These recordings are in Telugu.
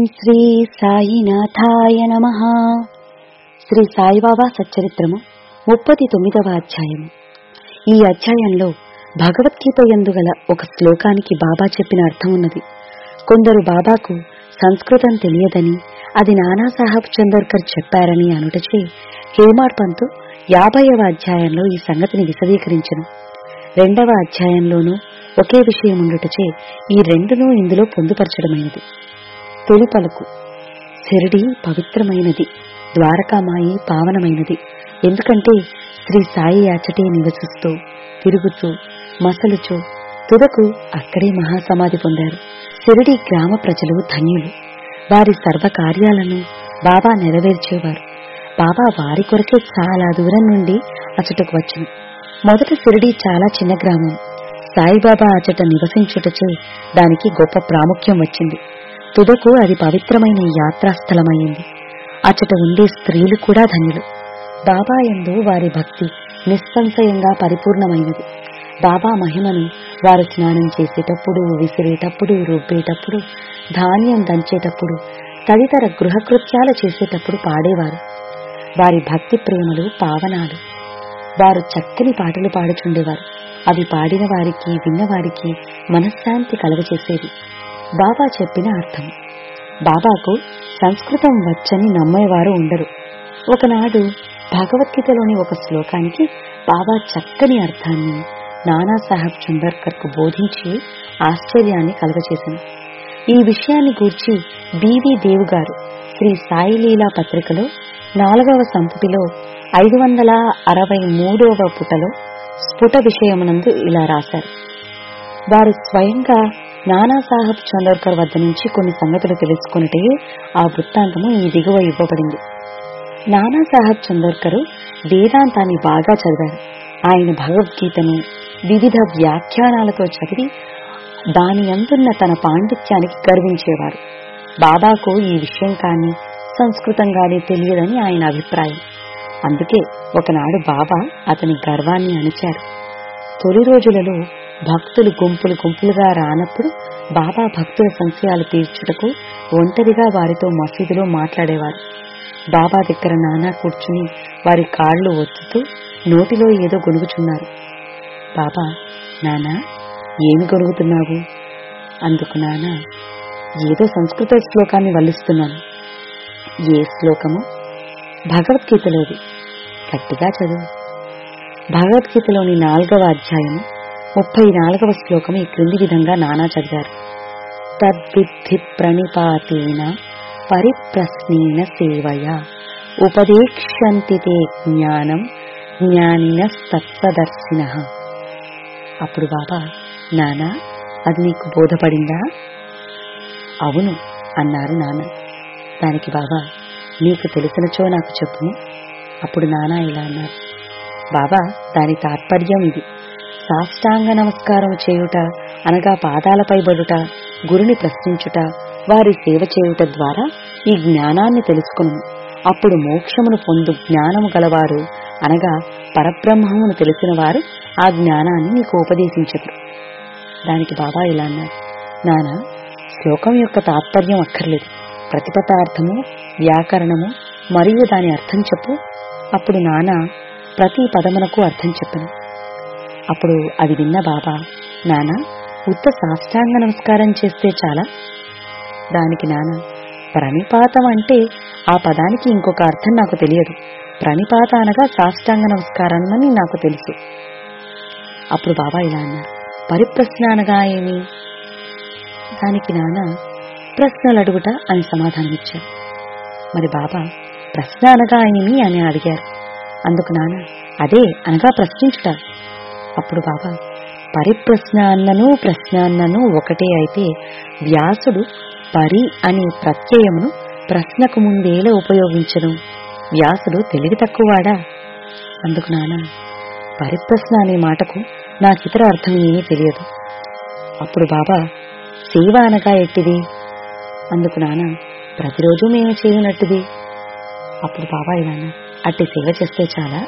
శ్రీ సాయినాథాయ నమ శ్రీ సాయిబాబా సచ్చరిత్రము ముప్పది తొమ్మిదవ అధ్యాయము ఈ అధ్యాయంలో భగవద్గీత ఎందుగల ఒక శ్లోకానికి బాబా చెప్పిన అర్థం ఉన్నది కొందరు బాబాకు సంస్కృతం తెలియదని అది నానాసాహెబ్ చందోర్కర్ చెప్పారని అనుటచే హేమాడ్ పంతు యాభైవ అధ్యాయంలో ఈ సంగతిని విశదీకరించను రెండవ అధ్యాయంలోనూ ఒకే విషయం ఉండుటచే ఈ రెండునూ ఇందులో పొందుపరచడమైనది తొలి పలుకు శిరిడి పవిత్రమైనది ద్వారకామాయి పావనమైనది ఎందుకంటే శ్రీ సాయి అచ్చటే నివసిస్తూ తిరుగుతూ మసలుచూ తుదకు అక్కడే మహాసమాధి పొందారు శిరిడి గ్రామ ప్రజలు ధన్యులు వారి సర్వ కార్యాలను బాబా నెరవేర్చేవారు బాబా వారి కొరకే చాలా దూరం నుండి అచటకు వచ్చిన మొదట శిరిడి చాలా చిన్న గ్రామం సాయిబాబా అచట నివసించుటచే దానికి గొప్ప ప్రాముఖ్యం వచ్చింది తుదకు అది పవిత్రమైన యాత్రాస్థలమైంది అచట ఉండే స్త్రీలు కూడా ధన్యులు బాబా ఎందు వారి భక్తి నిస్సంశయంగా పరిపూర్ణమైనది బాబా మహిమను వారు స్నానం చేసేటప్పుడు విసిరేటప్పుడు రుబ్బేటప్పుడు ధాన్యం దంచేటప్పుడు తదితర గృహకృత్యాలు చేసేటప్పుడు పాడేవారు వారి భక్తి ప్రేమలు పావనాలు వారు చక్కని పాటలు పాడుచుండేవారు అవి పాడిన వారికి విన్నవారికి మనశ్శాంతి కలుగచేసేవి బాబా చెప్పిన అర్థం బాబాకు సంస్కృతం వచ్చని నమ్మేవారు ఉండరు ఒకనాడు భగవద్గీతలోని ఒక శ్లోకానికి బాబా చక్కని అర్థాన్ని నానాసాహెబ్ చుంబర్కర్ కు బోధించి ఆశ్చర్యాన్ని కలుగచేసింది ఈ విషయాన్ని గూర్చి బివి దేవు గారు శ్రీ సాయిలీలా పత్రికలో నాలుగవ సంపుటిలో ఐదు వందల అరవై మూడవ పుటలో స్ఫుట విషయమునందు ఇలా రాశారు వారు స్వయంగా నానాసాహెబ్ చందోర్కర్ వద్ద నుంచి కొన్ని సంగతులు తెలుసుకున్నటే ఆ వృత్తాంతము ఈ దిగువ ఇవ్వబడింది నానాసాహెబ్ చందోర్కరు వేదాంతాన్ని బాగా చదివారు ఆయన భగవద్గీతను వివిధ వ్యాఖ్యానాలతో చదివి దాని అందున్న తన పాండిత్యానికి గర్వించేవారు బాబాకు ఈ విషయం కానీ సంస్కృతం కానీ తెలియదని ఆయన అభిప్రాయం అందుకే ఒకనాడు బాబా అతని గర్వాన్ని అణిచారు తొలి రోజులలో భక్తులు గుంపులు గుంపులుగా రానప్పుడు బాబా భక్తుల సంశయాలు తీర్చుటకు ఒంటరిగా వారితో మసీదులో మాట్లాడేవారు బాబా దగ్గర నానా కూర్చుని వారి కాళ్ళు ఒత్తుతూ నోటిలో ఏదో గొనుగుచున్నారు బాబా నానా ఏమి గొనుగుతున్నావు అందుకు నానా ఏదో సంస్కృత శ్లోకాన్ని వల్లిస్తున్నాను ఏ శ్లోకము భగవద్గీతలోది గట్టిగా చదువు భగవద్గీతలోని నాలుగవ అధ్యాయం ముప్పై నాలుగవ శ్లోకం ఈ క్రింది విధంగా నానా చదివారు తద్విద్ధి ప్రణిపాతేన పరిప్రశ్నేన సేవయ ఉపదేక్షంతి తే జ్ఞానం జ్ఞానిన తత్వదర్శిన అప్పుడు బాబా నానా అది నీకు బోధపడిందా అవును అన్నారు నాన్న దానికి బాబా నీకు తెలిసినచో నాకు చెప్పు అప్పుడు నానా ఇలా అన్నారు బాబా దాని తాత్పర్యం ఇది సాష్టాంగ నమస్కారం చేయుట అనగా పాదాలపై బడుట గురుని ప్రశ్నించుట వారి సేవ చేయుట ద్వారా ఈ జ్ఞానాన్ని తెలుసుకును అప్పుడు మోక్షమును పొందు జ్ఞానము గలవారు అనగా పరబ్రహ్మమును తెలిసిన వారు ఆ జ్ఞానాన్ని నీకు ఉపదేశించరు దానికి బాబా ఇలా అన్నారు నానా శ్లోకం యొక్క తాత్పర్యం అక్కర్లేదు ప్రతిపదార్థము వ్యాకరణము మరియు దాని అర్థం చెప్పు అప్పుడు నాన్న ప్రతి పదమునకు అర్థం చెప్పను అప్పుడు అది విన్న బాబా నాన్న ఉత్త సాష్టాంగ నమస్కారం చేస్తే చాలా దానికి నాన్న ప్రణిపాతం అంటే ఆ పదానికి ఇంకొక అర్థం నాకు తెలియదు ప్రణిపాత అనగా సాష్టాంగ నమస్కారం అని నాకు తెలుసు అప్పుడు బాబా ఇలా అన్నారు పరిప్రశ్న అనగా ఏమి దానికి నాన్న ప్రశ్నలు అడుగుట అని సమాధానమిచ్చారు మరి బాబా ప్రశ్న అనగా ఏమి అని అడిగారు అందుకు నాన్న అదే అనగా ప్రశ్నించుట అప్పుడు బాబా పరిప్రశ్న అన్నను ప్రశ్న అన్నను ఒకటే అయితే వ్యాసుడు పరి అనే ప్రత్యయమును ప్రశ్నకు ముందేలా ఉపయోగించను వ్యాసుడు తెలివి తక్కువవాడా అందుకు నాన్న పరిప్రశ్న అనే మాటకు నాకితర అర్థం ఏమీ తెలియదు అప్పుడు బాబా సేవ అనగా ఎట్టిది అందుకు నాన్న ప్రతిరోజు మేము చేయనట్టుది అప్పుడు బాబా ఇలా అట్టి సేవ చేస్తే చాలా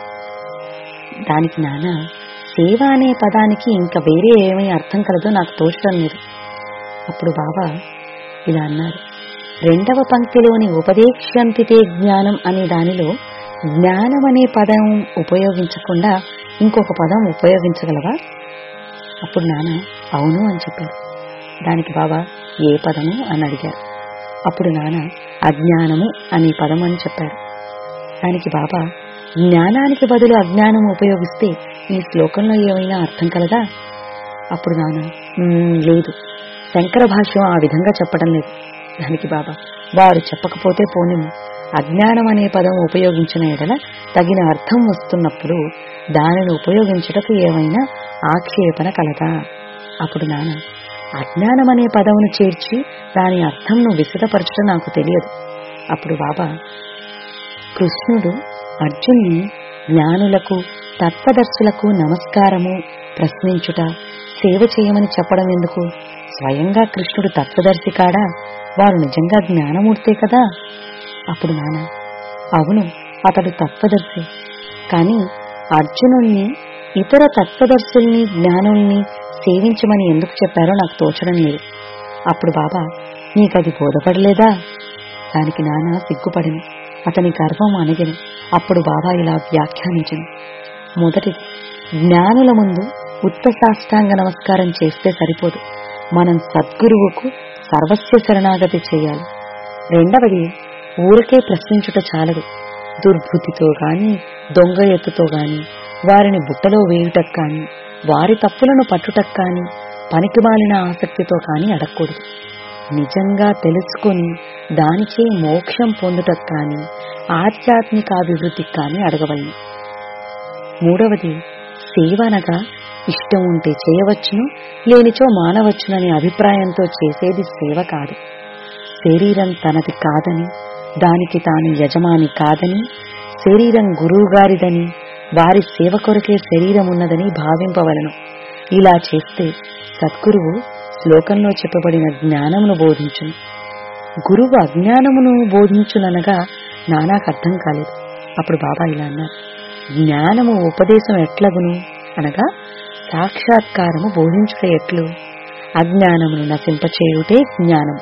దానికి నాన్న సేవ అనే పదానికి ఇంకా వేరే ఏమీ అర్థం కలదో నాకు తోచడం లేదు అప్పుడు బాబా ఇలా అన్నారు రెండవ పంక్తిలోని ఉపదేక్ష్యంతితే జ్ఞానం అనే దానిలో జ్ఞానం అనే పదం ఉపయోగించకుండా ఇంకొక పదం ఉపయోగించగలవా అప్పుడు నాన్న అవును అని చెప్పారు దానికి బాబా ఏ పదము అని అడిగారు అప్పుడు నాన్న అజ్ఞానము అనే పదం అని చెప్పారు దానికి బాబా జ్ఞానానికి బదులు అజ్ఞానం ఉపయోగిస్తే ఈ శ్లోకంలో ఏమైనా అర్థం కలదా అప్పుడు నాన్న "మ్మ్, లేదు శంకర భాష్యం ఆ విధంగా చెప్పడం లేదు దానికి బాబా వారు చెప్పకపోతే పోనిము అజ్ఞానం అనే పదం ఉపయోగించిన ఎడల తగిన అర్థం వస్తున్నప్పుడు దానిని ఉపయోగించుటకు ఏమైనా ఆక్షేపణ కలదా అప్పుడు నాన్న అజ్ఞానం అనే పదమును చేర్చి దాని అర్థంను విశదపరచడం నాకు తెలియదు అప్పుడు బాబా కృష్ణుడు అర్జున్ని జ్ఞానులకు తత్వదర్శులకు నమస్కారము ప్రశ్నించుట సేవ చేయమని చెప్పడం ఎందుకు స్వయంగా కృష్ణుడు తత్వదర్శి కాడా వారు నిజంగా జ్ఞానమూర్తే కదా అప్పుడు నాన్న అవును అతడు తత్వదర్శి కానీ అర్జునుణ్ణి ఇతర తత్వదర్శుల్ని జ్ఞానుల్ని సేవించమని ఎందుకు చెప్పారో నాకు తోచడం లేదు అప్పుడు బాబా నీకది బోధపడలేదా దానికి నాన్న సిగ్గుపడిను అతని గర్వం అణిగిను అప్పుడు బాబా ఇలా వ్యాఖ్యానించను మొదటిది జ్ఞానుల ముందు ఉత్త సాష్టాంగ నమస్కారం చేస్తే సరిపోదు మనం సద్గురువుకు సర్వస్వ శరణాగతి చేయాలి రెండవది ఊరికే ప్రశ్నించుట చాలదు దుర్బుద్ధితో గాని దొంగ ఎత్తుతో గాని వారిని బుట్టలో వేయుటకు కాని వారి తప్పులను పట్టుటకు కాని పనికిమాలిన ఆసక్తితో కాని అడగకూడదు నిజంగా తెలుసుకొని దానిచే మోక్షం పొందుటకు కాని ఆధ్యాత్మిక అభివృద్ధికి కాని అడగవలను మూడవది సేవ అనగా ఇష్టం ఉంటే చేయవచ్చును లేనిచో మానవచ్చుననే అభిప్రాయంతో చేసేది సేవ కాదు శరీరం తనది కాదని దానికి తాను యజమాని కాదని శరీరం గురువుగారిదని వారి సేవ కొరకే శరీరం ఉన్నదని భావింపవలను ఇలా చేస్తే సద్గురువు శ్లోకంలో చెప్పబడిన జ్ఞానమును బోధించును గురువు అజ్ఞానమును బోధించుననగా నానాకు అర్థం కాలేదు అప్పుడు బాబా ఇలా అన్నారు జ్ఞానము ఉపదేశం ఎట్లగును అనగా సాక్షాత్కారము బోధించుట ఎట్లు అజ్ఞానమును నశింపచేయుటే జ్ఞానం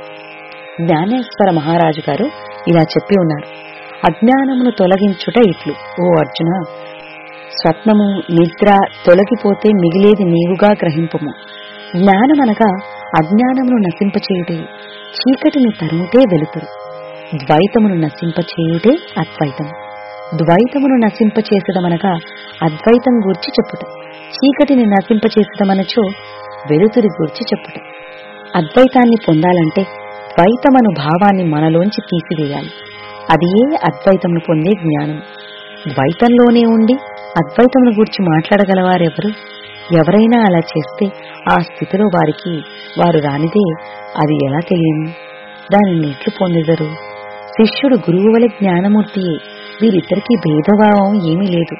జ్ఞానేశ్వర మహారాజు గారు ఇలా చెప్పి ఉన్నారు అజ్ఞానమును తొలగించుట ఇట్లు ఓ అర్జున స్వప్నము నిద్ర తొలగిపోతే మిగిలేది నీవుగా గ్రహింపము జ్ఞానమనగా అజ్ఞానమును నశింపచేయుటే చీకటిని తరుముటే వెలుతురు ద్వైతమును నశింపచేయుటే అద్వైతం ద్వైతమును నశింపచేసదమనగా అద్వైతం గూర్చి చెప్పుట చీకటిని నశింపచేసదమనచో వెలుతురి గూర్చి చెప్పుట అద్వైతాన్ని పొందాలంటే ద్వైతమను భావాన్ని మనలోంచి తీసివేయాలి అది ఏ అద్వైతమును పొందే జ్ఞానం ద్వైతంలోనే ఉండి అద్వైతమును గురించి మాట్లాడగలవారెవరు ఎవరైనా అలా చేస్తే ఆ స్థితిలో వారికి వారు రానిదే అది ఎలా తెలియను దానిని ఎట్లు పొందెదరు శిష్యుడు గురువు వలె జ్ఞానమూర్తియే వీరిద్దరికీ భేదభావం ఏమీ లేదు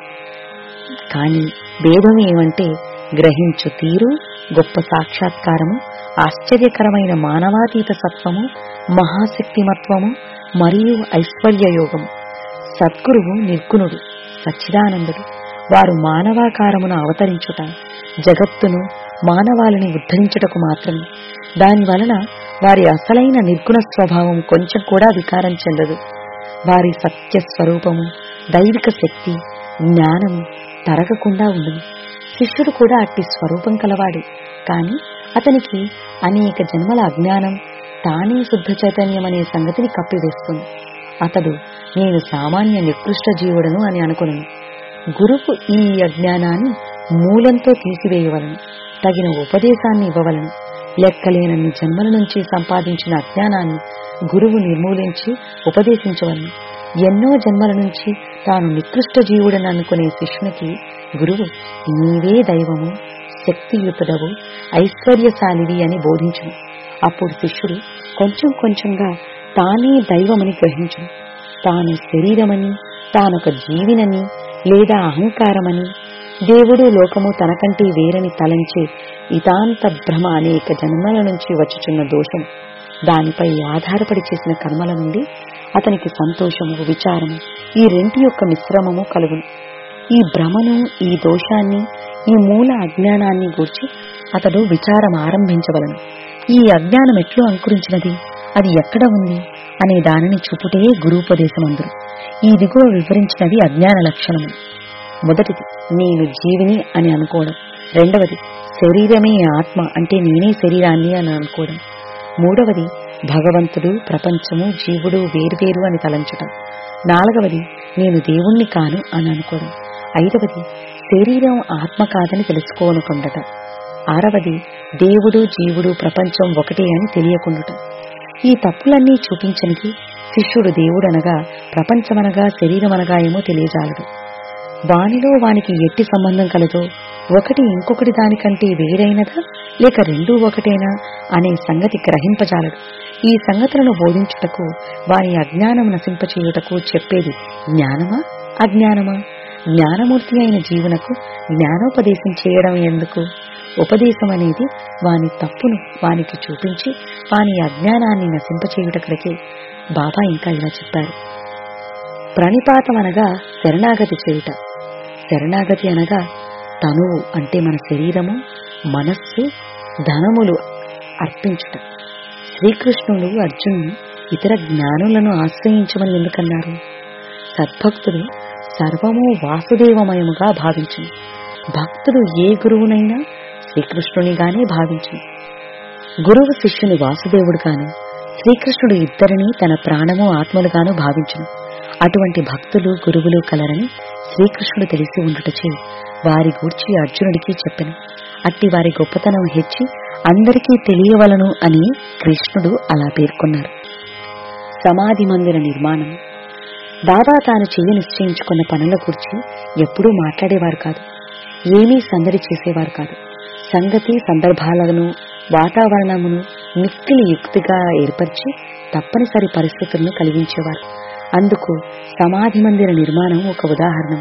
కాని భేదం ఏమంటే గ్రహించు తీరు గొప్ప సాక్షాత్కారము ఆశ్చర్యకరమైన మానవాతీత సత్వము మహాశక్తిమత్వము మరియు ఐశ్వర్యయోగము సద్గురువు నిర్గుణుడు సచ్చిదానందుడు వారు మానవాకారమును అవతరించుట జగత్తును మానవాళిని ఉద్ధరించుటకు మాత్రమే దాని వలన వారి అసలైన నిర్గుణ స్వభావం కొంచెం కూడా వికారం చెందదు వారి సత్య స్వరూపము దైవిక శక్తి జ్ఞానము తరగకుండా ఉండును శిష్యుడు కూడా అట్టి స్వరూపం కలవాడు కాని అతనికి అనేక జన్మల అజ్ఞానం తానే శుద్ధ చైతన్యం అనే సంగతిని కప్పివేస్తుంది అతడు నేను సామాన్య నికృష్ట జీవుడను అని అనుకును గురువు ఈ అజ్ఞానాన్ని మూలంతో తీసివేయవలను తగిన ఉపదేశాన్ని ఇవ్వవలను లెక్కలేనన్ని జన్మల నుంచి సంపాదించిన అజ్ఞానాన్ని గురువు నిర్మూలించి ఉపదేశించవలను ఎన్నో జన్మల నుంచి తాను నికృష్ట జీవుడని అనుకునే శిష్యునికి గురువు నీవే దైవము శక్తియుతుడవు ఐశ్వర్యశాలివి అని బోధించును అప్పుడు శిష్యుడు కొంచెం కొంచెంగా తానే దైవమని గ్రహించును తాను శరీరమని తానొక జీవినని లేదా అహంకారమని దేవుడు లోకము తనకంటే వేరని తలంచే ఇతాంత భ్రమ అనేక జన్మల నుంచి వచ్చుచున్న దోషం దానిపై ఆధారపడి చేసిన కర్మల నుండి అతనికి సంతోషము విచారము ఈ రెంటి యొక్క మిశ్రమము కలుగును ఈ భ్రమను ఈ దోషాన్ని ఈ మూల అజ్ఞానాన్ని గూర్చి అతడు విచారం ఆరంభించవలను ఈ అజ్ఞానం ఎట్లు అంకురించినది అది ఎక్కడ ఉంది అనే దానిని చూపుటే గురూపదేశమందురు ఈ దిగువ వివరించినవి అజ్ఞాన లక్షణములు మొదటిది నేను జీవిని అని అనుకోవడం రెండవది శరీరమే ఆత్మ అంటే నేనే శరీరాన్ని అని అనుకోవడం మూడవది భగవంతుడు ప్రపంచము జీవుడు వేర్వేరు అని తలంచటం నాలుగవది నేను దేవుణ్ణి కాను అని అనుకోవడం ఐదవది శరీరం ఆత్మ కాదని తెలుసుకోనుకుండటం ఆరవది దేవుడు జీవుడు ప్రపంచం ఒకటే అని తెలియకుండటం ఈ తప్పులన్నీ చూపించనిది శిష్యుడు దేవుడనగా ప్రపంచమనగా శరీరమనగా ఏమో తెలియజాలడు వానిలో వానికి ఎట్టి సంబంధం కలదో ఒకటి ఇంకొకటి దానికంటే వేరైనదా లేక రెండూ ఒకటేనా అనే సంగతి గ్రహింపజాలడు ఈ సంగతులను బోధించుటకు వారి అజ్ఞానం నశింపచేయుటకు చెప్పేది జ్ఞానమా అజ్ఞానమా జ్ఞానమూర్తి అయిన జీవునకు జ్ఞానోపదేశం చేయడం ఎందుకు ఉపదేశం అనేది వాని తప్పును వానికి చూపించి వాని అజ్ఞానాన్ని నశింపచేయుటకడికే బాబా ఇంకా ఇలా చెప్పారు ప్రణిపాతం అనగా శరణాగతి చేయుట శరణాగతి అనగా తనువు అంటే మన శరీరము మనస్సు ధనములు అర్పించుట శ్రీకృష్ణుడు అర్జునుడు ఇతర జ్ఞానులను ఆశ్రయించమని ఎందుకన్నారు సద్భక్తుడు సర్వము వాసుదేవమయముగా భావించును భక్తుడు ఏ గురువునైనా శ్రీకృష్ణునిగానే భావించును గురువు శిష్యుని వాసుదేవుడుగాను శ్రీకృష్ణుడు ఇద్దరిని తన ప్రాణము ఆత్మలుగాను భావించును అటువంటి భక్తులు గురువులు కలరని శ్రీకృష్ణుడు తెలిసి ఉండుటచే వారి గూర్చి అర్జునుడికి చెప్పెను అట్టి వారి గొప్పతనం హెచ్చి అందరికీ తెలియవలను అని కృష్ణుడు అలా పేర్కొన్నారు సమాధి మందిర నిర్మాణం బాబా తాను చెయ్యి నిశ్చయించుకున్న పనుల గురించి ఎప్పుడూ మాట్లాడేవారు కాదు ఏమీ సందడి చేసేవారు కాదు సంగతి సందర్భాలను వాతావరణమును మిక్కిలి యుక్తిగా ఏర్పరిచి తప్పనిసరి పరిస్థితులను కలిగించేవారు అందుకు సమాధి మందిర నిర్మాణం ఒక ఉదాహరణ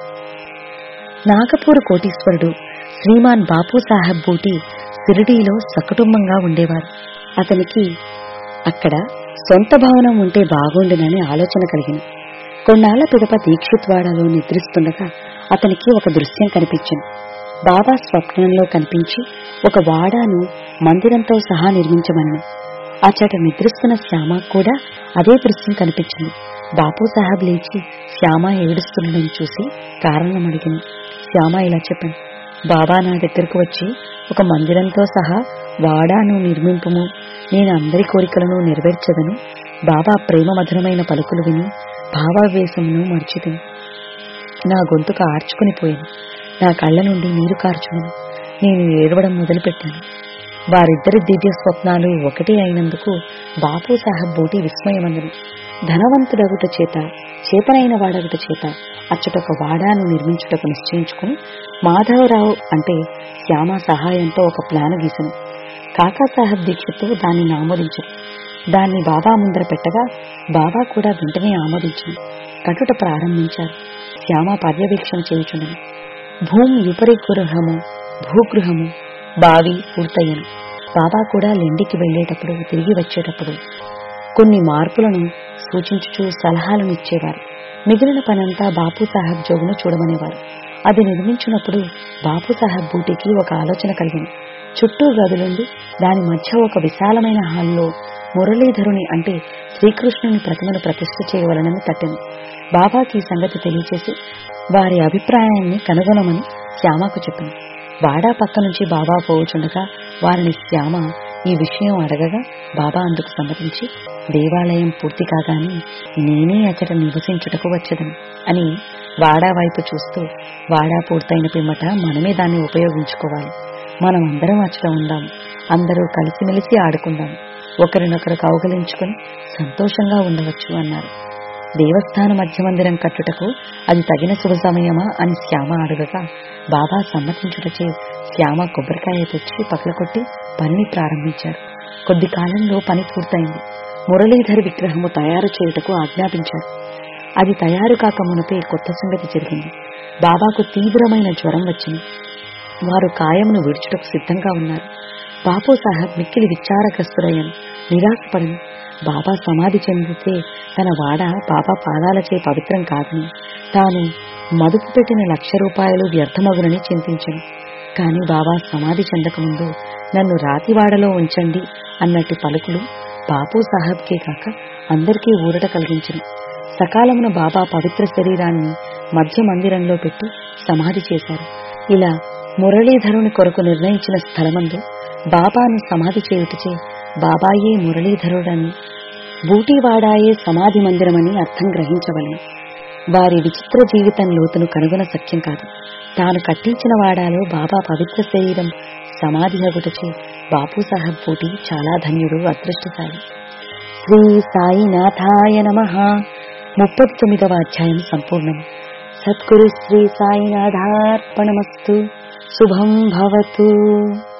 నాగపూర్ కోటీశ్వరుడు శ్రీమాన్ బాపు సాహెబ్ బూటి సిరిడీలో సకుటుంబంగా ఉండేవారు అతనికి అక్కడ సొంత భవనం ఉంటే బాగుండునని ఆలోచన కలిగింది కొన్నాళ్ల పిదప దీక్షిత్వాడలో నిద్రిస్తుండగా అతనికి ఒక దృశ్యం కనిపించింది బాబా స్వప్నంలో కనిపించి ఒక వాడాను మందిరంతో సహా నిర్మించమని అచట నిద్రిస్తున్న శ్యామ కూడా అదే దృశ్యం కనిపించింది బాపు సాహెబ్ లేచి శ్యామ ఏడుస్తుండడం చూసి కారణం అడిగింది శ్యామ ఇలా చెప్పాను బాబా నా దగ్గరకు వచ్చి ఒక మందిరంతో సహా వాడాను నిర్మింపుము నేను అందరి కోరికలను నెరవేర్చదను బాబా ప్రేమ మధురమైన పలుకులు విని భావావేశమును మర్చితిని నా గొంతుక ఆర్చుకుని పోయాను నా కళ్ళ నుండి నీరు కార్చును నేను ఏడవడం మొదలుపెట్టాను వారిద్దరి దివ్య స్వప్నాలు ఒకటే అయినందుకు బాపు సాహెబ్ బోటి విస్మయమందును ధనవంతుడగుట చేత చేతనైన వాడగుట చేత అచ్చటొక వాడాను నిర్మించుటకు నిశ్చయించుకుని మాధవరావు అంటే శ్యామ సహాయంతో ఒక ప్లాను గీసను కాకాసాహెబ్ దీక్షతో దానిని ఆమోదించను దాన్ని బాబా ముందర పెట్టగా బాబా కూడా వెంటనే ఆమోదించింది కటుట ప్రారంభించారు శ్యామ పర్యవేక్షణ చేయుచుండను భూమి ఉపరి గృహము భూగృహము బావి పూర్తయ్యను బాబా కూడా లెండికి వెళ్లేటప్పుడు తిరిగి వచ్చేటప్పుడు కొన్ని మార్పులను సూచించుచూ సలహాలను ఇచ్చేవారు మిగిలిన పనంతా బాపు సాహెబ్ జోగును చూడమనేవారు అది నిర్మించినప్పుడు బాపు సాహెబ్ బూటికి ఒక ఆలోచన కలిగింది చుట్టూ గదులుండి దాని మధ్య ఒక విశాలమైన హాల్లో మురళీధరుని అంటే శ్రీకృష్ణుని ప్రతిమను ప్రతిష్ఠ చేయవలనని తట్టింది బాబాకి ఈ సంగతి తెలియచేసి వారి అభిప్రాయాన్ని కనుగొనమని శ్యామకు చెప్పింది వాడా పక్క నుంచి బాబా పోవుచుండగా వారిని శ్యామ ఈ విషయం అడగగా బాబా అందుకు సమ్మతించి దేవాలయం పూర్తి కాగానే నేనే అచట నివసించుటకు వచ్చేదను అని వాడా వైపు చూస్తూ వాడా పూర్తయిన పిమ్మట మనమే దాన్ని ఉపయోగించుకోవాలి మనం అందరం అచ్చట ఉందాం అందరూ కలిసిమెలిసి ఆడుకుందాం ఒకరినొకరు కౌగలించుకుని సంతోషంగా ఉండవచ్చు అన్నారు దేవస్థాన మధ్య మందిరం కట్టుటకు అది తగిన శుభ సమయమా అని శ్యామ అడగగా బాబా సమ్మతించుటచే శ్యామ కొబ్బరికాయ తెచ్చి పగలకొట్టి పనిని ప్రారంభించారు కొద్ది కాలంలో పని పూర్తయింది మురళీధర్ విగ్రహము తయారు చేయుటకు ఆజ్ఞాపించారు అది తయారు కాక మునపే కొత్త సంగతి జరిగింది బాబాకు తీవ్రమైన జ్వరం వచ్చింది వారు కాయమును విడుచుటకు సిద్ధంగా ఉన్నారు బాపు సాహెబ్ మిక్కిలి విచారగ్రస్తుడయ్యను నిరాశపడను బాబా సమాధి చెందితే తన వాడ బాబా పాదాలచే పవిత్రం కాదని తాను మదుపు పెట్టిన లక్ష రూపాయలు వ్యర్థమగునని చింతించను కాని బాబా సమాధి చెందకముందు నన్ను రాతివాడలో ఉంచండి అన్నట్టు పలుకులు బాపు సాహెబ్కే కాక అందరికీ ఊరట కలిగించను సకాలమున బాబా పవిత్ర శరీరాన్ని మధ్య మందిరంలో పెట్టి సమాధి చేశారు ఇలా మురళీధరుని కొరకు నిర్ణయించిన స్థలమందు బాబాను సమాధి చేయుటచే బాబాయే మురళీధరుడని బూటీవాడాయే సమాధి మందిరమని అర్థం గ్రహించవలను వారి విచిత్ర జీవితం లోతును కనుగొన సత్యం కాదు తాను కట్టించిన వాడాలో బాబా పవిత్ర శరీరం సమాధి అగుటచే బాపు సాహెబ్ బూటి చాలా ధన్యుడు అదృష్టశాలి శ్రీ సాయినాథాయ నమ ముప్పై తొమ్మిదవ అధ్యాయం సంపూర్ణం సద్గురు శ్రీ సాయినాథార్పణమస్తు శుభం భవతు